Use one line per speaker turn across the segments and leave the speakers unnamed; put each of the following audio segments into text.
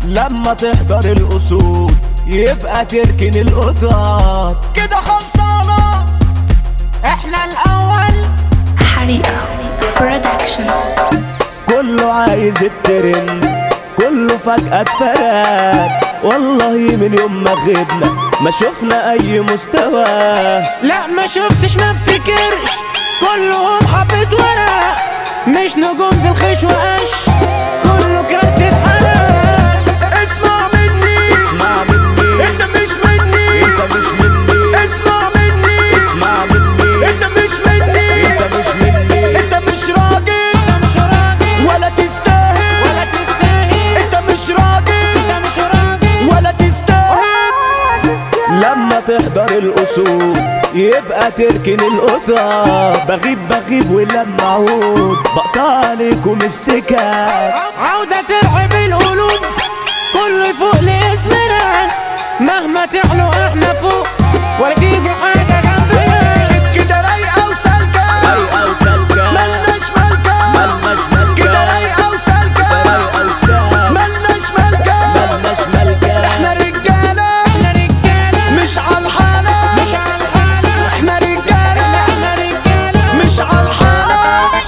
لما تحضر الاسود يبقى تركن القطط كده خلصانه
احنا الاول
حريقة برودكشن
كله عايز الترند كله فجأة اتفرد والله من يوم ما غبنا ما شفنا اي مستوى
لا ما شفتش ما افتكرش كلهم حبة ورق مش نجوم في الخيش وقش كله كارت اتحرق
اسمع مني اسمع مني انت مش مني انت مش مني اسمع مني اسمع مني انت مش مني انت مش مني انت مش راجل
انت مش راجل
ولا تستاهل
ولا تستاهل
انت مش راجل
انت مش راجل
ولا تستاهل لما تحضر الاسود يبقى تركن القطط بغيب بغيب ولما اعود بقطع عليكم السكك
عودة ترعب القلوب كله يفوق لاسمنا مهما تعلو احنا فوق ولا تيجي حاجة جنبنا
كده رايقه وسالكه رايقه وسالكه ملناش ملكه ملناش ملكه كده رايقه وسالكه رايقه وسالكه ملناش ملكه ملناش ملكه احنا رجاله
احنا رجالة
مش على الحاله
مش على الحالة
احنا رجاله
احنا رجالة
مش على الحاله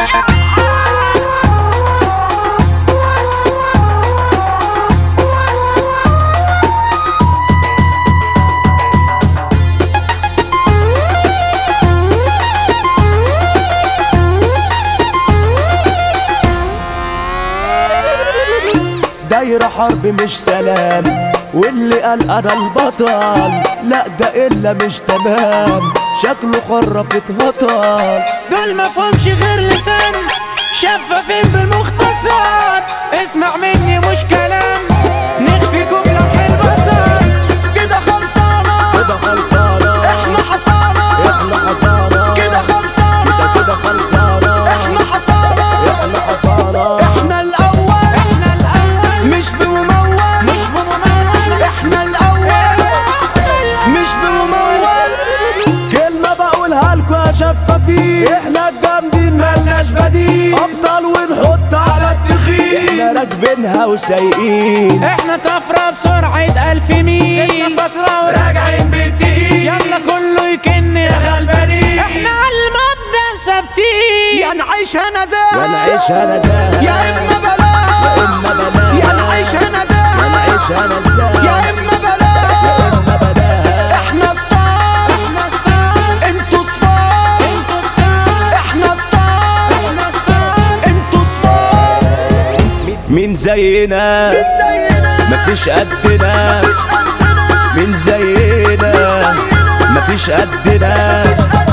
دايرة حرب مش سلام واللي قال انا البطل لا ده الا مش تمام شكله خرف اتهطل
دول ما فهمش غير لسان شفافين بالمختصر اسمع مني مش كلام نخفيكم لمح البصر
كده خلصانة كده خلصانة احنا حصانة احنا حصانة كده خلصانة كده خلصانة احنا حصانة احنا حصانة احنا الأول
احنا الاول
مش بممول
مش بممول
احنا الأول مش بممول كلمة بقولها لكم يا شفافين احنا الجامدين ملناش بديل أبطال ونحط على التخين احنا راكبينها وسايقين
احنا طفرة بسرعة ألف ميل فترة وراجعين بالتقيل يلا كله يكن يا غلبانين احنا على المبدأ ثابتين
يا نعيشها نزاهة يا نعيشها نزاهة يا إما بلاها يا إما بلاها يا نعيشها نزاهة يا نعيشها نزاهة يا إما بلاها يا إما بلاها إحنا ستار
احنا ستار
انتوا صفار
انتوا ستار
إحنا ستار
احنا ستار
انتوا صفار مين زينا
مين زينا
مفيش قدنا
مش قدنا
مين زينا
زينا.
مفيش قدنا
مش قدنا